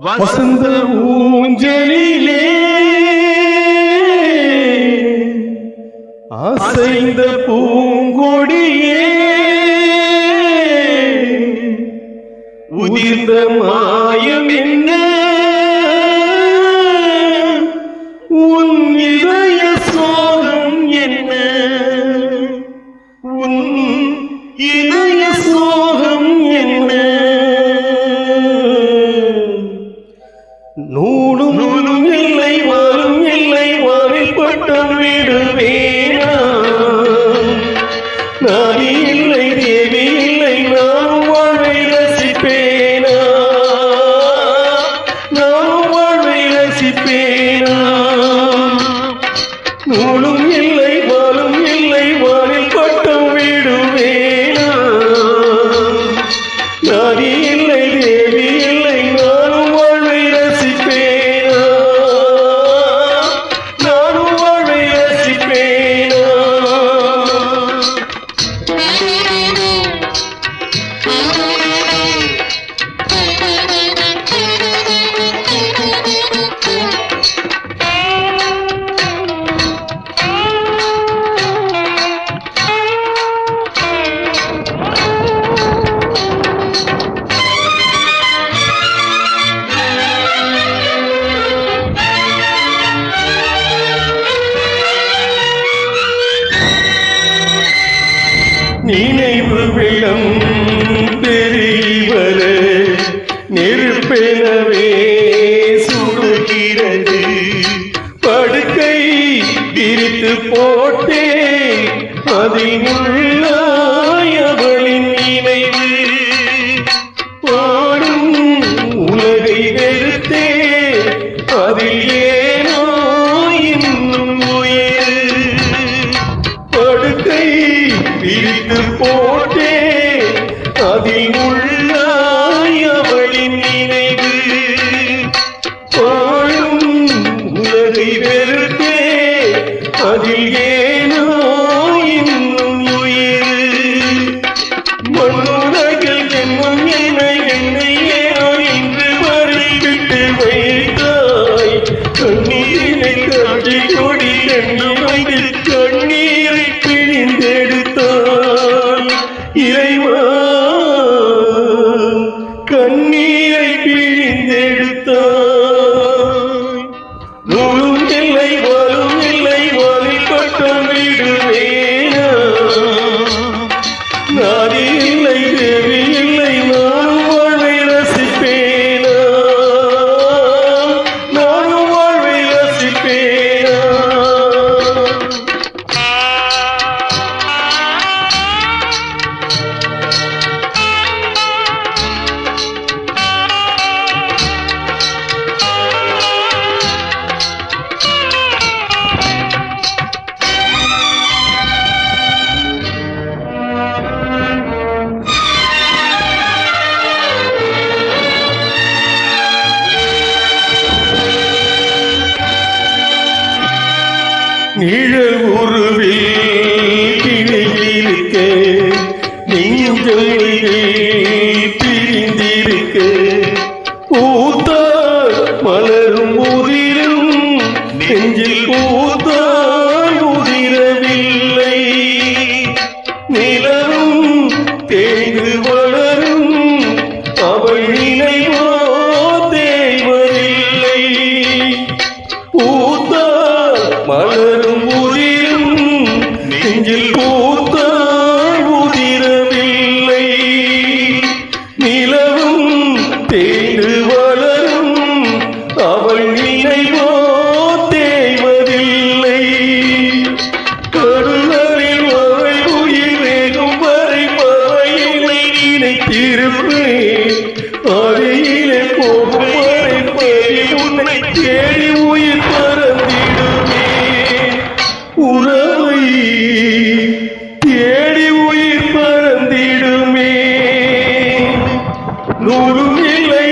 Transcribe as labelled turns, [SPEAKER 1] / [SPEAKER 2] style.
[SPEAKER 1] வசந்த ஊஞ்சலிலே அசைந்த பூங்கொடியே உதிர்ந்த மாயம் என்ன உன் இதய சோகம் என்ன உன் இதய சோகம் என்ன நூலும் நூலும் இல்லை வாரும் இல்லை வாரில் பட்டம் விடுவேனா நாடி இல்லை தேவி இல்லை நான் வாழ்வை ரசிப்பேனா நான் வாழ்வை ரசிப்பேனா நூலும் இல்லை வாழும் இல்லை வாரில் பட்டம் விடுவேனா நாடி இல்லை தேவி இல்லை நானும் வாழ்வை ரசிப்பேனா நானும் வாழ்வை ரசிப்பேனா நினைவு வெள்ளம் பெருகி வர நெருப்பெனவே சுடுகிறது படுக்கை விரித்து போட்டே அதில் உள்ளாயவளின் நினைவு பாடும் உலகை வெறுத்தே அதில் ஏனோ இன்னும் உயிர் படுக்கை பிரித்து போட்டே அதில் உள்ளாயவளின் நினைவு வாழும் உலகை வெறுத்தே அதில் ஏனோ இன்னும் உயிர் மண்ணுலகில் என்னும் என்னை என்னை ஏனோ இன்று வரை விட்டு வைத்தாய் கண்ணீரை காட்சி கொடி கண்டு வைத்து கண்ணீரை பிழிந்தெடுத்தாய் இறைவா கண்ணீரை பிழிந்தெடுத்தாய் நூலும் இல்லை வாழும் இல்லை வாலில் பட்டம் விடுவேனா நாதி இல்லை தேவி இல்லை நானும் வாழ்வை ரசிப்பேனா நானும் வாழ்வை ரசிப்பேனா நிழல் உருவில் கிணையிருக்க நெஞ்சமைகள் பிரிந்திருக்க பூத்தார் மலரும் உதிரும் நெஞ்சில் பூத்தார் உதிரவில்லை நிலவும் தேய்ந்து வளரும் அவள் நினைவோ தேய்வதில்லை பூத்தார் மலரும் உதிரும் நெஞ்சில் பூத்தார் உதிரவில்லை நிலவும் தேய்ந்து வளரும் அவள் நினைவோ தேய்வதில்லை கருணரில் அவள் உயிர் வேகும் வரை பறையினை நினைத்திருப்பேன் அருகிலே போகும் வரை பறி உன்னை தேடி உயிர் பறந்திடுமே உறவை தேடி உயிர் பறந்திடுமே நூலும் இல்லை